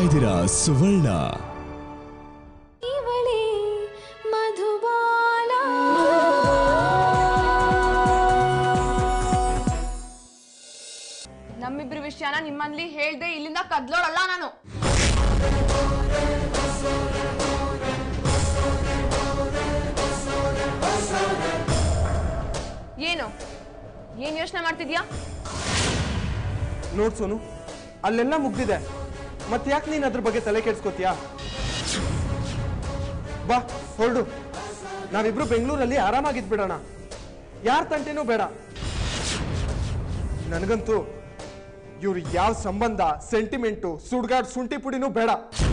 ಇದ್ದೀರಾ ಸುವರ್ಣ ಇವಳೇ ಮಧುಬಾಲ ನಮ್ಮಿಬ್ರ ವಿಷಯನ ನಿಮ್ಮಲ್ಲಿ ಹೇಳ್ದೆ ಇಲ್ಲಿಂದ ಕದ್ಲೋಳಲ್ಲ ನಾನು ಏನು ಏನ್ ಯೋಚನೆ ಮಾಡ್ತಿದ್ಯಾ ನೋಡ್ ಸೋನು ಅಲ್ಲೆಲ್ಲ ಮುಗ್ದಿದೆ ಮತ್ತೆ ಯಾಕೆ ನೀನ್ ಅದ್ರ ಬಗ್ಗೆ ತಲೆ ಕೆಡ್ಸ್ಕೊತೀಯಾ ಬಾ ಹೊರಡು ನಾವಿಬ್ರು ಬೆಂಗಳೂರಲ್ಲಿ ಆರಾಮಾಗಿದ್ಬಿಡೋಣ ಯಾರ ತಂಟೆನೂ ಬೇಡ ನನಗಂತೂ ಇವ್ರು ಯಾವ ಸಂಬಂಧ ಸೆಂಟಿಮೆಂಟು ಸುಡ್ಗಾಡ್ ಶುಂಠಿ ಪುಡಿನೂ ಬೇಡ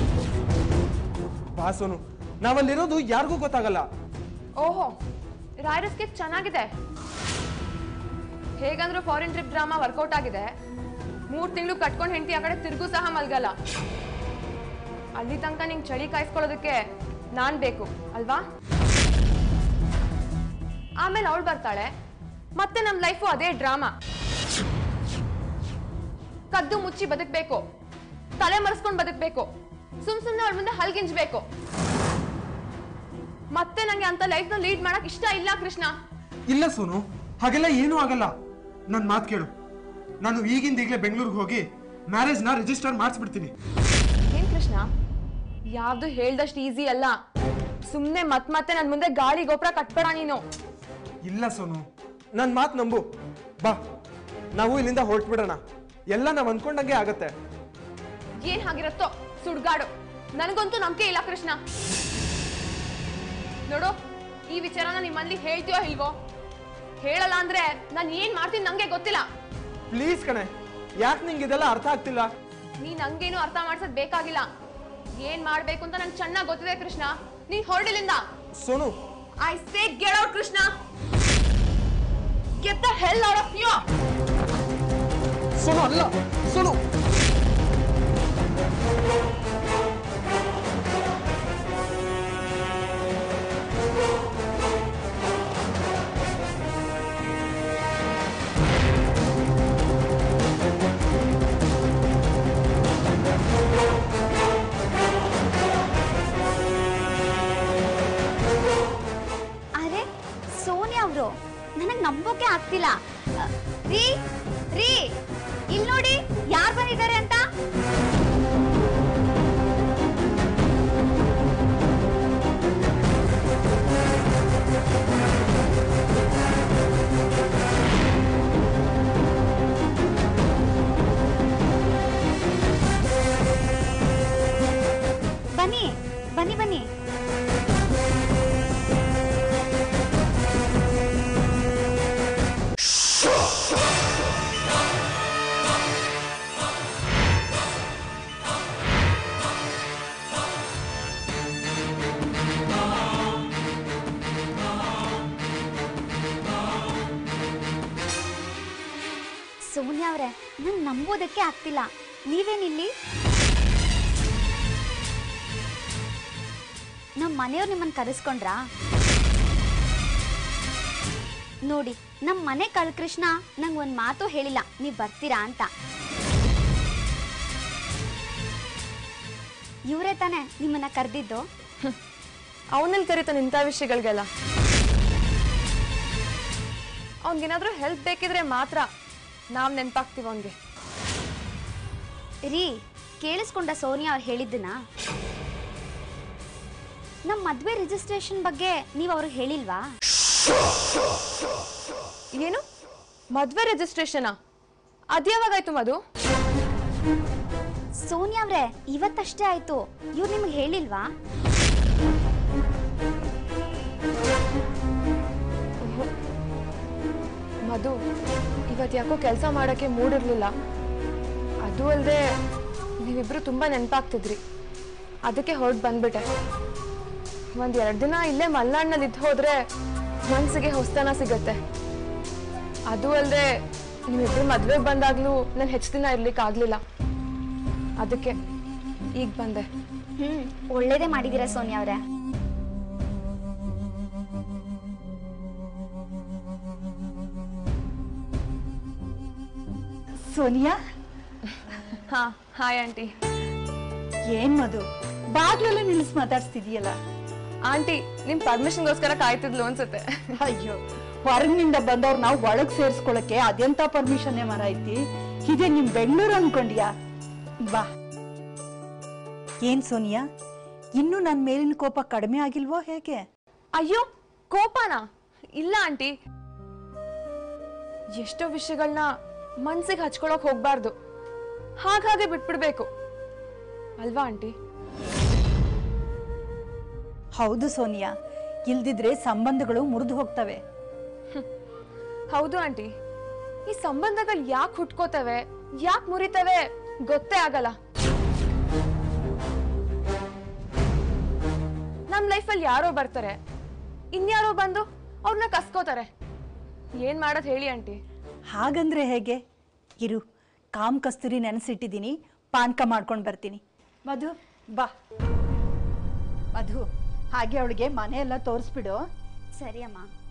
ಬಾ ಸೋನು ನಾವಲ್ಲಿರೋದು ಯಾರಿಗೂ ಗೊತ್ತಾಗಲ್ಲ ಓಹೋ ರಾಯರಸ್ಗೆ ಚೆನ್ನಾಗಿದೆ ಹೇಗಂದ್ರೂ ಫಾರಿನ್ ಟ್ರಿಪ್ ಡ್ರಾಮಾ ವರ್ಕೌಟ್ ಆಗಿದೆ ಮೂರ್ ತಿಂಗಳು ಕಟ್ಕೊಂಡು ಹೆಂಡತಿ ಆ ಕಡೆ ತಿರುಗೂ ಸಹ ಮಲ್ಗಲ್ಲ ಅಲ್ಲಿ ತನಕ ನಿಂಗೆ ಚಳಿ ಕಾಯಿಸ್ಕೊಳ್ಳೋದಕ್ಕೆ ನಾನ್ ಬೇಕು ಅಲ್ವಾ ಆಮೇಲೆ ಅವಳು ಬರ್ತಾಳೆ ಮತ್ತೆ ನಮ್ ಲೈಫು ಅದೇ ಡ್ರಾಮಾ ಕದ್ದು ಮುಚ್ಚಿ ಬದುಕ್ಬೇಕು ತಲೆ ಮರೆಸ್ಕೊಂಡು ಬದುಕ್ಬೇಕು ಸುಮ್ ಸುಮ್ನೆ ಅವಳ ಮುಂದೆ ಹಲ್ಗಿಂಜ್ಬೇಕು ಮತ್ತೆ ನಂಗೆ ಅಂತ ಲೈಫ್ ನ ಲೀಡ್ ಮಾಡಕ್ ಇಷ್ಟ ಇಲ್ಲ ಕೃಷ್ಣ ಇಲ್ಲ ಸೋನು ಹಾಗೆಲ್ಲ ಏನೂ ಆಗಲ್ಲ ನನ್ನ ಮಾತು ಕೇಳು ನಾನು ಈಗಿಂದ ಈಗಲೇ ಬೆಂಗಳೂರಿಗೆ ಹೋಗಿ ಮ್ಯಾರೇಜ್ನ ರಿಜಿಸ್ಟರ್ ಮಾಡಿಸ್ಬಿಡ್ತೀನಿ ಏನ್ ಕೃಷ್ಣ ಯಾವ್ದು ಹೇಳ್ದಷ್ಟು ಈಸಿ ಅಲ್ಲ ಸುಮ್ನೆ ಮತ್ ಮತ್ತೆ ನನ್ ಮುಂದೆ ಗಾಳಿ ಗೊಬ್ಬರ ಕಟ್ಬೇಡ ನೀನು ಇಲ್ಲ ಸೋನು ನನ್ನ ಮಾತು ನಂಬು ಬಾ ನಾವು ಇಲ್ಲಿಂದ ಹೊರಟ್ಬಿಡೋಣ ಎಲ್ಲ ನಾವು ಅನ್ಕೊಂಡಂಗೆ ಆಗತ್ತೆ ಏನ್ ಹಾಗಿರತ್ತೋ ಸುಡ್ಗಾಡು ನನಗಂತೂ ನಂಬಿಕೆ ಇಲ್ಲ ಕೃಷ್ಣ ನೋಡು ಈ ವಿಚಾರನ ನಿಮ್ಮಲ್ಲಿ ಹೇಳ್ತೀಯೋ ಇಲ್ವೋ ಹೇಳಲ್ಲ ಅಂದ್ರೆ ನಾನು ಏನ್ ಮಾಡ್ತೀನಿ ನಂಗೆ ಗೊತ್ತಿಲ್ಲ ಪ್ಲೀಸ್ ಕಣೆ ಯಾಕೆ ನಿಂಗೆ ಇದೆಲ್ಲ ಅರ್ಥ ಆಗ್ತಿಲ್ಲ ನೀ ನಂಗೇನು ಅರ್ಥ ಮಾಡ್ಸೋದ್ ಬೇಕಾಗಿಲ್ಲ ಏನ್ ಮಾಡ್ಬೇಕು ಅಂತ ನಂಗೆ ಚೆನ್ನಾಗ್ ಗೊತ್ತಿದೆ ಕೃಷ್ಣ ನೀನ್ ಹೊರಡಿಲಿಂದ Sonu I say get out Krishna get the hell out of you Sonu ಅಲ್ಲ ಸೋನು ಅರೆ ಸೋನಿಯಾ ಅವರು ನನಗೆ ನಂಬೋಕೆ ಆಗ್ತಿಲ್ಲ ಅ, ರೀ ರೀ ಇಲ್ಲಿ ನೋಡಿ ಯಾರು ಬಂದಿದ್ದಾರೆ ಅಂತ ಬನ್ನಿ ಬನ್ನಿ ಬನ್ನಿ ಸೋನಿಯಾ ಅವರೇ ನಂಗೆ ನಂಬೋದಕ್ಕೆ ಆಗ್ತಿಲ್ಲ ನೀವೇನಿಲ್ಲಿ ನಮ್ಮ ಮನೆಯವ್ರು ನಿಮ್ಮನ್ನು ಕರೆಸ್ಕೊಂಡ್ರಾ ನೋಡಿ ನಮ್ಮ ಮನೆ ಕಳ್ಕೃಷ್ಣ ನಂಗೆ ಒಂದು ಮಾತು ಹೇಳಿಲ್ಲ ನೀವು ಬರ್ತೀರಾ ಅಂತ ಇವರೇ ತಾನೇ ನಿಮ್ಮನ್ನ ಕರೆದಿದ್ದು ಅವನಲ್ಲಿ ಕರೀತಾನೆ ಇಂಥ ವಿಷಯಗಳಿಗೆಲ್ಲ ಅವ್ನಿಗೇನಾದ್ರೂ ಹೆಲ್ಪ್ ಬೇಕಿದ್ರೆ ಮಾತ್ರ ನಾವ್ ನೆನ್ಪಾಗ್ತೀವಿ ಅವನ್ಗೆ ರೀ ಕೇಳಿಸ್ಕೊಂಡ ಸೋನಿಯಾ ಅವ್ರು ಹೇಳಿದ್ದನ್ನ ನಮ್ಮ ಮದುವೆ ರಿಜಿಸ್ಟ್ರೇಷನ್ ಬಗ್ಗೆ ನೀವು ಅವ್ರಿಗೆ ಹೇಳಿಲ್ವಾ ಏನು ಮದ್ವೆ ರಿಜಿಸ್ಟ್ರೇಷನಾ ಅದ್ಯಾವಾಗಾಯ್ತು ಮಧು ಸೋನಿಯಾ ಅವ್ರೆ ಇವತ್ತಷ್ಟೇ ಆಯ್ತು ಇವ್ರು ನಿಮ್ಗೆ ಹೇಳಿಲ್ವಾ ಮಧು ಇವತ್ತು ಯಾಕೋ ಕೆಲಸ ಮಾಡೋಕ್ಕೆ ಮೂಡಿರ್ಲಿಲ್ಲ ಅದು ಅಲ್ಲದೆ ನೀವಿಬ್ರು ತುಂಬಾ ನೆನಪಾಗ್ತಿದ್ರಿ ಅದಕ್ಕೆ ಹೊರಟು ಬಂದ್ಬಿಟ್ಟೆ ಒಂದ್ ಎರಡು ದಿನ ಇಲ್ಲೇ ಮಲ್ನಾಡ್ನಲ್ಲಿ ಇದ್ದು ಹೋದ್ರೆ ಮನ್ಸಿಗೆ ಹೊಸ್ತನ ಸಿಗತ್ತೆ ಅದು ಅಲ್ಲದೆ ನೀವಿಬ್ರು ಮದ್ವೆಗೆ ಬಂದಾಗ್ಲೂ ನಾನು ಹೆಚ್ಚು ದಿನ ಇರ್ಲಿಕ್ಕೆ ಆಗ್ಲಿಲ್ಲ ಅದಕ್ಕೆ ಈಗ ಬಂದೆ ಹ್ಮ್ ಒಳ್ಳೇದೇ ಮಾಡಿದ್ದೀರಾ ಸೋನಿಯಾ ಅವ್ರೆ ಸೋನಿಯಾ ಹಾ ಹಾಯ್ ಆಂಟಿ ಏನ್ ಮಧು ಬಾಗ್ಲೆಲ್ಲ ನಿಲ್ಲಿಸ್ ಮಾತಾಡ್ಸ್ತಿದೀಯಲ್ಲ ಆಂಟಿ ನಿಮ್ ಪರ್ಮಿಷನ್ಗೋಸ್ಕರ ಕಾಯ್ತಿದ್ಲು ಅನ್ಸುತ್ತೆ ಅಯ್ಯೋ ಹೊರಗಿನಿಂದ ಬಂದವ್ರು ನಾವು ಒಳಗ್ ಸೇರ್ಸ್ಕೊಳಕ್ಕೆ ಅದೆಂತ ಪರ್ಮಿಷನ್ ಮರ ಐತಿ ಇದೇ ನಿಮ್ ಬೆಂಗಳೂರು ಅನ್ಕೊಂಡ್ಯಾ ಬಾ ಏನ್ ಸೋನಿಯಾ ಇನ್ನು ನನ್ ಮೇಲಿನ ಕೋಪ ಕಡಿಮೆ ಆಗಿಲ್ವೋ ಹೇಗೆ ಅಯ್ಯೋ ಕೋಪನಾ ಇಲ್ಲ ಆಂಟಿ ಎಷ್ಟೋ ವಿಷಯಗಳನ್ನ ಮನ್ಸಿಗೆ ಹಚ್ಕೊಳಕ್ ಹೋಗ್ಬಾರ್ದು ಹಾಗಾಗಿ ಬಿಟ್ಬಿಡ್ಬೇಕು ಅಲ್ವಾ ಆಂಟಿ ಹೌದು ಸೋನಿಯಾ ಇಲ್ದಿದ್ರೆ ಸಂಬಂಧಗಳು ಮುರಿದು ಹೋಗ್ತವೆ ಹೌದು ಆಂಟಿ ಈ ಸಂಬಂಧಗಳು ಯಾಕೆ ಹುಟ್ಕೋತವೆ ಯಾಕೆ ಮುರಿತವೆ ಗೊತ್ತೇ ಆಗಲ್ಲ ನಮ್ ಲೈಫಲ್ಲಿ ಯಾರೋ ಬರ್ತಾರೆ ಇನ್ಯಾರೋ ಬಂದು ಅವ್ರನ್ನ ಕಸ್ಕೋತಾರೆ ಏನ್ ಮಾಡೋದ್ ಹೇಳಿ ಆಂಟಿ ಹಾಗಂದ್ರೆ ಹೇಗೆ ಇರು ಕಾಮ್ ಕಸ್ತೂರಿ ನೆನೆಸಿಟ್ಟಿದ್ದೀನಿ ಪಾನ್ಕ ಮಾಡ್ಕೊಂಡು ಬರ್ತೀನಿ ಮಧು ಬಾ ಮಧು ಹಾಗೆ ಅವಳಿಗೆ ಮನೆ ಎಲ್ಲ ತೋರಿಸ್ಬಿಡು ಸರಿ ಅಮ್ಮ